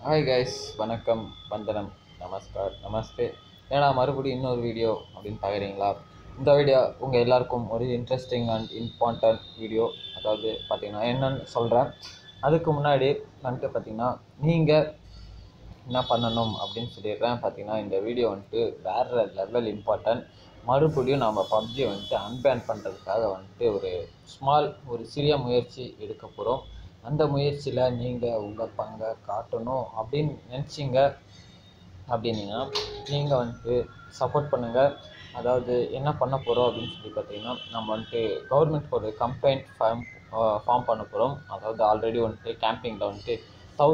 hi guys வணக்கம் வந்தனம் நமஸ்கார் நமஸ்தே ஏன்னா மறுபடியும் இன்னொரு வீடியோ அப்படின்னு பார்க்குறீங்களா இந்த வீடியோ உங்கள் எல்லாருக்கும் ஒரு இன்ட்ரெஸ்டிங் அண்ட் இம்பார்ட்டன்ட் வீடியோ அதாவது பார்த்தீங்கன்னா என்னன்னு சொல்கிறேன் அதுக்கு முன்னாடி வந்துட்டு பார்த்தீங்கன்னா நீங்கள் என்ன பண்ணணும் அப்படின்னு சொல்லிடுறேன் பார்த்தீங்கன்னா இந்த வீடியோ வந்துட்டு வேறு லெவல் இம்பார்ட்டன்ட் மறுபடியும் நம்ம பப்ஜி வந்துட்டு அன்பேன் பண்ணுறதுக்காக வந்துட்டு ஒரு ஸ்மால் ஒரு சிறிய முயற்சி எடுக்க போகிறோம் அந்த முயற்சியில் நீங்கள் உங்கள் பங்கை காட்டணும் அப்படின்னு நினச்சிங்க அப்படின்னீங்கன்னா நீங்கள் வந்துட்டு சப்போர்ட் பண்ணுங்கள் அதாவது என்ன பண்ண போகிறோம் அப்படின்னு சொல்லி பார்த்தீங்கன்னா நம்ம வந்துட்டு கவர்மெண்ட் ஒரு கம்ப்ளைண்ட் ஃபார்ம் ஃபார்ம் பண்ண போகிறோம் அதாவது ஆல்ரெடி வந்துட்டு கேம்பிங்கில் வந்துட்டு தௌ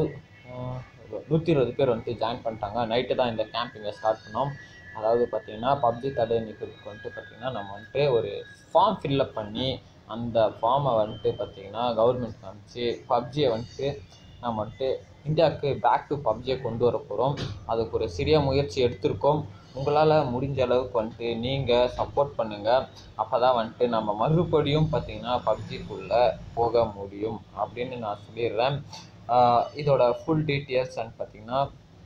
நூற்றி இருபது பேர் வந்துட்டு ஜாயின் பண்ணிட்டாங்க நைட்டு தான் இந்த கேம்பிங்கை ஸ்டார்ட் பண்ணோம் அதாவது பார்த்தீங்கன்னா பப்ஜி தடை நீக்கிறதுக்கு வந்துட்டு பார்த்தீங்கன்னா நம்ம வந்துட்டு ஒரு ஃபார்ம் ஃபில்லப் பண்ணி அந்த ஃபார்மை வந்துட்டு பார்த்தீங்கன்னா கவர்மெண்ட் காமிச்சு பப்ஜியை வந்துட்டு நம்ம வந்துட்டு இந்தியாவுக்கு பேக் டு பப்ஜியை கொண்டு வர போகிறோம் அதுக்கு ஒரு சிறிய முயற்சி எடுத்திருக்கோம் உங்களால் முடிஞ்ச அளவுக்கு வந்துட்டு நீங்கள் சப்போர்ட் பண்ணுங்கள் அப்போ தான் வந்துட்டு நம்ம மறுபடியும் பார்த்தீங்கன்னா பப்ஜிக்குள்ளே போக முடியும் அப்படின்னு நான் சொல்லிடுறேன் ஆஹ் இதோட ஃபுல் டீட்டெயில்ஸ் அண்ட் பார்த்தீங்கன்னா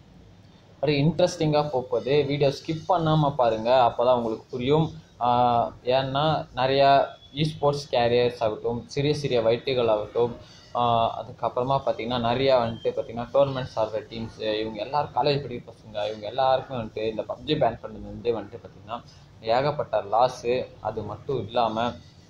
ஒரு இன்ட்ரெஸ்டிங்காக போகுது வீடியோ ஸ்கிப் பண்ணாமல் பாருங்கள் அப்போ தான் உங்களுக்கு புரியும் ஆஹ் ஏன்னா நிறையா இஸ்போர்ட்ஸ் கேரியர்ஸ் ஆகட்டும் சிறிய சிறிய வைட்டுகள் ஆகட்டும் ஆஹ் அதுக்கப்புறமா பார்த்தீங்கன்னா நிறையா வந்துட்டு பார்த்தீங்கன்னா டோர்னமெண்ட்ஸ் ஆடுற டீம்ஸ் இவங்க எல்லாரும் காலேஜ் படிக்கிற பசங்க இவங்க எல்லாருக்கும் வந்துட்டு இந்த பப்ஜி பேன் பண்ணது வந்து வந்துட்டு பார்த்தீங்கன்னா ஏகப்பட்ட லாஸு அது மட்டும் இல்லாமல்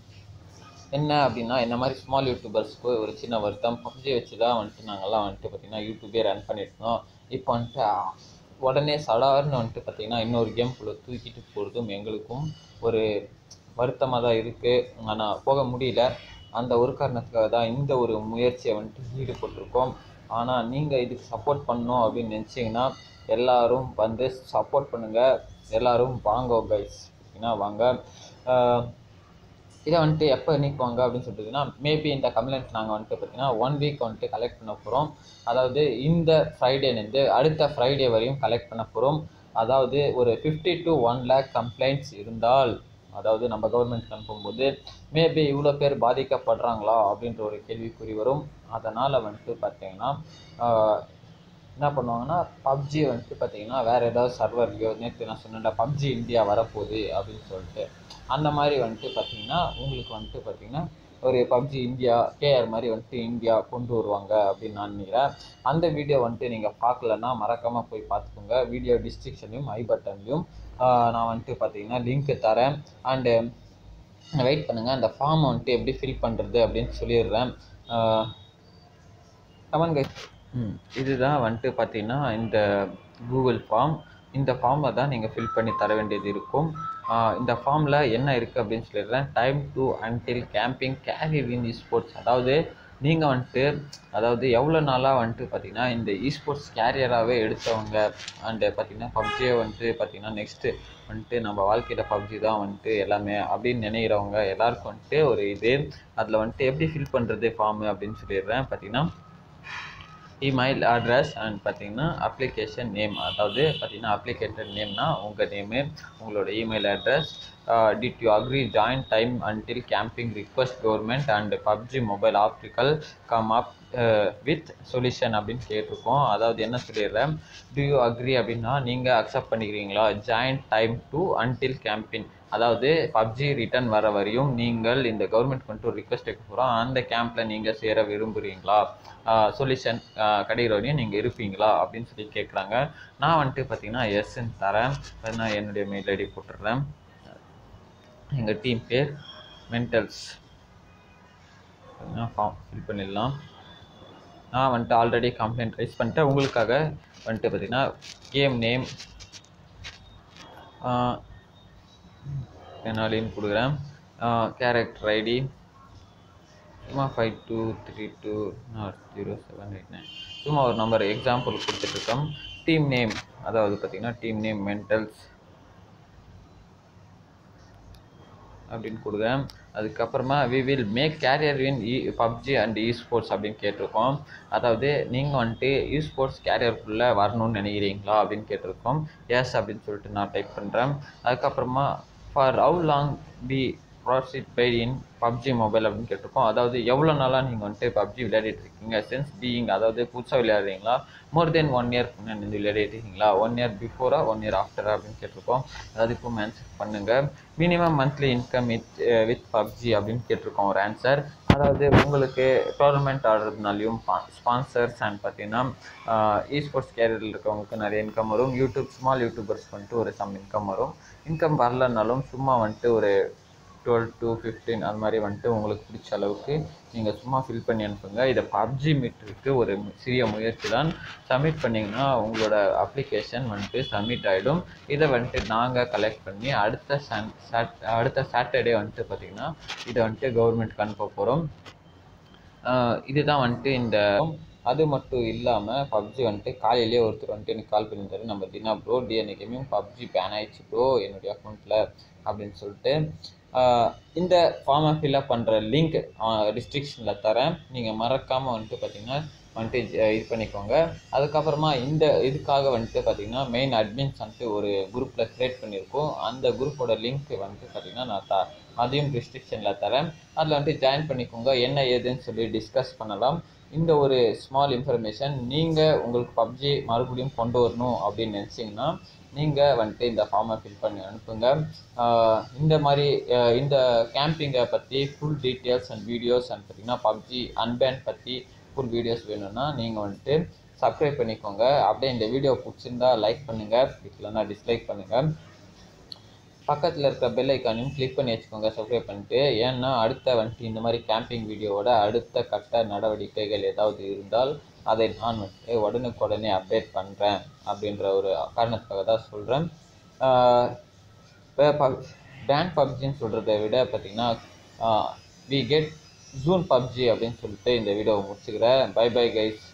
என்ன அப்படின்னா இந்த மாதிரி ஸ்மால் யூடியூபர்ஸ்க்கு ஒரு சின்ன வருத்தம் பப்ஜி வச்சு தான் வந்துட்டு நாங்கள்லாம் வந்துட்டு பார்த்தீங்கன்னா யூடியூபே ரன் பண்ணிட்டு இருந்தோம் இப்போ வந்துட்டு அஹ், உடனே சடார்னு வந்துட்டு பார்த்தீங்கன்னா இன்னொரு கேம்குள்ளே தூக்கிட்டு போகிறதும் எங்களுக்கும் ஒரு வருத்தமாக தான் இருக்குது ஆனால் போக முடியல அந்த ஒரு காரணத்துக்காக தான் இந்த ஒரு முயற்சியை வந்துட்டு ஈடுபட்டிருக்கோம் ஆனால் நீங்கள் இதுக்கு சப்போர்ட் பண்ணணும் அப்படின்னு நினச்சிங்கன்னா எல்லாரும் வந்து சப்போர்ட் பண்ணுங்கள் எல்லாரும் வாங்க கைஸ் ஏன்னா வாங்க ஆஹ், இதை வந்துட்டு எப்போ நீக்குவாங்க அப்படின்னு சொல்லிட்டுன்னா மேபி இந்த கம்ப்ளைண்ட் நாங்கள் வந்துட்டு பார்த்தீங்கன்னா ஒன் வீக் வந்துட்டு கலெக்ட் பண்ண போகிறோம் அதாவது இந்த ஃப்ரைடேலேருந்து அடுத்த ஃப்ரைடே வரையும் கலெக்ட் பண்ண போகிறோம் அதாவது ஒரு fifty to one lakh complaints இருந்தால் அதாவது நம்ம கவர்மெண்ட் அனுப்பும்போது மேபி இவ்வளோ பேர் பாதிக்கப்படுறாங்களா அப்படின்ற ஒரு கேள்விக்குறி வரும் அதனால் வந்துட்டு பார்த்தீங்கன்னா ஆஹ், என்ன பண்ணுவாங்கன்னா பப்ஜி வந்துட்டு பார்த்தீங்கன்னா வேறு ஏதாவது சர்வர்லையோ நேற்று நான் சொன்னேன்ல பப்ஜி இந்தியா வரப்போகுது அப்படின்னு சொல்லிட்டு அந்த மாதிரி வந்துட்டு பார்த்தீங்கன்னா உங்களுக்கு வந்துட்டு பார்த்தீங்கன்னா ஒரு பப்ஜி இந்தியா கேஆர் மாதிரி வந்துட்டு இந்தியா கொண்டு வருவாங்க அப்படின்னு நான் நினைக்கிறேன் அந்த வீடியோ வந்துட்டு நீங்கள் பார்க்கலன்னா மறக்காமல் போய் பார்த்துக்கோங்க வீடியோ டிஸ்கிரிப்ஷன்லையும் ஐ பட்டன்லையும் நான் வந்துட்டு பார்த்தீங்கன்னா லிங்க் தரேன் அண்டு வெயிட் பண்ணுங்கள் அந்த ஃபார்மை வந்துட்டு எப்படி ஃபில் பண்ணுறது அப்படின்னு சொல்லிடுறேன் கமன் கை ம் இதுதான் வந்துட்டு பார்த்தீங்கன்னா இந்த கூகுள் ஃபார்ம் இந்த ஃபார்மை தான் நீங்கள் ஃபில் பண்ணி தர வேண்டியது இருக்கும் ஆஹ் இந்த ஃபார்மில் என்ன இருக்குது அப்படின்னு சொல்லிடுறேன் time to until camping carry win sports அதாவது நீங்கள் வந்துட்டு அதாவது எவ்வளோ நாளாக வந்துட்டு பார்த்தீங்கன்னா இந்த இஸ்போர்ட்ஸ் கேரியராகவே எடுத்தவங்க அண்டு பார்த்தீங்கன்னா பப்ஜியை வந்துட்டு பார்த்தீங்கன்னா நெக்ஸ்ட்டு வந்துட்டு நம்ம வாழ்க்கையில் பப்ஜி தான் வந்துட்டு எல்லாமே அப்படின்னு நினைக்கிறவங்க எல்லாருக்கும் வந்துட்டு ஒரு இது அதில் வந்துட்டு எப்படி ஃபில் பண்ணுறது ஃபார்மு அப்படின்னு சொல்லிடுறேன் பார்த்தீங்கன்னா இமெயில் அட்ரஸ் அண்ட் பார்த்தீங்கன்னா அப்ளிகேஷன் நேம் அதாவது பார்த்தீங்கன்னா அப்ளிகேட்டட் நேம்னா உங்கள் நேமு உங்களோட email address did you agree join time until camping request government and PUBG mobile optical come up with solution அப்படின்னு கேட்டிருக்கோம் அதாவது என்ன சொல்லிடுறேன் டு யூ அக்ரி அப்படின்னா நீங்கள் அக்செப்ட் பண்ணிக்கிறீங்களா join time to until camping அதாவது பப்ஜி ரிட்டர்ன் வர வரையும் நீங்கள் இந்த கவர்மெண்ட் வந்துட்டு ஒரு ரிக்வஸ்ட் வைக்க போகிறோம் அந்த கேம்பில் நீங்கள் சேர விரும்புகிறீங்களா சொல்யூஷன் கிடைக்கிற வரையும் நீங்கள் இருப்பீங்களா அப்படின்னு சொல்லி கேட்குறாங்க நான் வந்துட்டு பார்த்தீங்கன்னா எஸ்ன்னு தரேன் நான் என்னுடைய மெயில் ஐடி போட்டுடுறேன் எங்கள் டீம் பேர் மென்டல்ஸ் ஃபார்ம் ஃபில் பண்ணிடலாம் நான் வந்துட்டு ஆல்ரெடி கம்ப்ளைண்ட் ரைஸ் பண்ணிட்டேன் உங்களுக்காக வந்துட்டு பார்த்தீங்கன்னா கேம் நேம் பெனாலின்னு கொடுக்குறேன் கேரக்டர் ஐடி சும்மா five two three two nought zero seven eight nine சும்மா ஒரு நம்பர் எக்ஸாம்பிள் கொடுத்துட்ருக்கோம் டீம் நேம் அதாவது பார்த்தீங்கன்னா டீம் நேம் மென்டல்ஸ் அப்படின்னு கொடுக்குறேன் அதுக்கப்புறமா we will make career in e PUBG and esports அப்படின்னு கேட்டிருக்கோம் அதாவது நீங்கள் வந்துட்டு இ ஸ்போர்ட்ஸ் கேரியருக்குள்ளே வரணும்னு நினைக்கிறீங்களா அப்படின்னு கேட்டிருக்கோம் எஸ் அப்படின்னு சொல்லிட்டு நான் டைப் பண்ணுறேன் அதுக்கப்புறமா for how long be proceed by in PUBG mobile அப்படின்னு கேட்டிருக்கோம் அதாவது எவ்வளோ நாளாக நீங்கள் வந்துட்டு பப்ஜி விளையாடிட்டு இருக்கீங்க சென்ஸ் பீயிங் அதாவது புதுசாக விளையாடுறீங்களா மோர் தென் ஒன் இயர் முன்னாடி விளையாடிட்டு இருக்கீங்களா ஒன் இயர் பிஃபோரா ஒன் இயர் ஆஃப்டரா அப்படின்னு கேட்டிருக்கோம் அதாவது இப்போ ஆன்சர் பண்ணுங்கள் minimum monthly income with with PUBG அப்படின்னு கேட்டிருக்கோம் ஒரு ஆன்சர் அதாவது உங்களுக்கு டோர்னமெண்ட் ஆடுறதுனாலையும் ஸ்பான்சர்ஸ் அண்ட் பார்த்தீங்கன்னா இ ஸ்போர்ட்ஸ் கேரியரில் இருக்கவங்களுக்கு நிறைய இன்கம் வரும் யூடியூப் ஸ்மால் யூடியூபர்ஸ் வந்துட்டு ஒரு சம் இன்கம் வரும் இன்கம் வரலனாலும் சும்மா வந்துட்டு ஒரு டுவெல் டு ஃபிஃப்டீன் அது மாதிரி வந்துட்டு உங்களுக்கு பிடிச்ச அளவுக்கு நீங்கள் சும்மா ஃபில் பண்ணி அனுப்புங்க இதை பப்ஜி மீட்டருக்கு ஒரு சிறிய முயற்சி தான் சப்மிட் பண்ணிங்கன்னா உங்களோட அப்ளிகேஷன் வந்துட்டு சப்மிட் ஆகிடும் இதை வந்துட்டு நாங்கள் கலெக்ட் பண்ணி அடுத்த சன் சாட் அடுத்த சாட்டர்டே வந்துட்டு பார்த்திங்கன்னா இதை வந்துட்டு கவர்மெண்ட்க்கு அனுப்ப போகிறோம் இதுதான் வந்துட்டு இந்த அது மட்டும் இல்லாமல் பப்ஜி வந்துட்டு காலையிலேயே ஒருத்தர் வந்துட்டு எனக்கு கால் பண்ணியிருந்தாரு நம்ம Dina bro DNA gaming PUBG ban ஆயிடுச்சு ப்ரோ என்னுடைய அக்கௌண்ட்டில் அப்படின்னு சொல்லிட்டு இந்த ஃபார்மை ஃபில்அப் பண்ணுற லிங்க் டிஸ்கிரிப்ஷனில் தரேன் நீங்கள் மறக்காமல் வந்துட்டு பார்த்தீங்கன்னா வந்துட்டு இது பண்ணிக்கோங்க அதுக்கப்புறமா இந்த இதுக்காக வந்துட்டு பார்த்தீங்கன்னா மெயின் அட்மின்ஸ் வந்துட்டு ஒரு குரூப்பில் க்ரியேட் பண்ணியிருக்கோம் அந்த குரூப்போட லிங்க் வந்துட்டு பார்த்தீங்கன்னா நான் த அதையும் டிஸ்கிரிப்ஷனில் தரேன் அதில் வந்துட்டு ஜாயின் பண்ணிக்கோங்க என்ன ஏதுன்னு சொல்லி டிஸ்கஸ் பண்ணலாம் இந்த ஒரு ஸ்மால் இன்ஃபர்மேஷன் நீங்கள் உங்களுக்கு பப்ஜி மறுபடியும் கொண்டு வரணும் அப்படின்னு நினச்சிங்கன்னா நீங்கள் வந்துட்டு இந்த ஃபார்மை ஃபில் பண்ணி அனுப்புங்க இந்த மாதிரி இந்த கேம்பிங்கை பற்றி full details and videos and பார்த்தீங்கன்னா பப்ஜி அன்பேன் பற்றி ஃபுல் வீடியோஸ் வேணும்னா நீங்கள் வந்துட்டு சப்ஸ்கிரைப் பண்ணிக்கோங்க அப்படியே இந்த வீடியோ பிடிச்சிருந்தா லைக் பண்ணுங்கள் இல்லைன்னா டிஸ்லைக் பண்ணுங்கள் பக்கத்தில் இருக்கிற பெல் ஐக்கானையும் கிளிக் பண்ணி வச்சுக்கோங்க சப்ஸ்கிரைப் பண்ணிட்டு ஏன்னா அடுத்த வந்துட்டு இந்த மாதிரி கேம்பிங் வீடியோவோட அடுத்த கட்ட நடவடிக்கைகள் ஏதாவது இருந்தால் அதை நான் வந்துட்டு உடனுக்குடனே அப்டேட் பண்ணுறேன் அப்படின்ற ஒரு காரணத்துக்காக தான் சொல்கிறேன் பேன் பப்ஜின்னு சொல்கிறத விட பார்த்திங்கன்னா வி கெட் ஜூன் பப்ஜி அப்படின்னு சொல்லிட்டு இந்த வீடியோவை முடிச்சுக்கிறேன் பை பை கைஸ்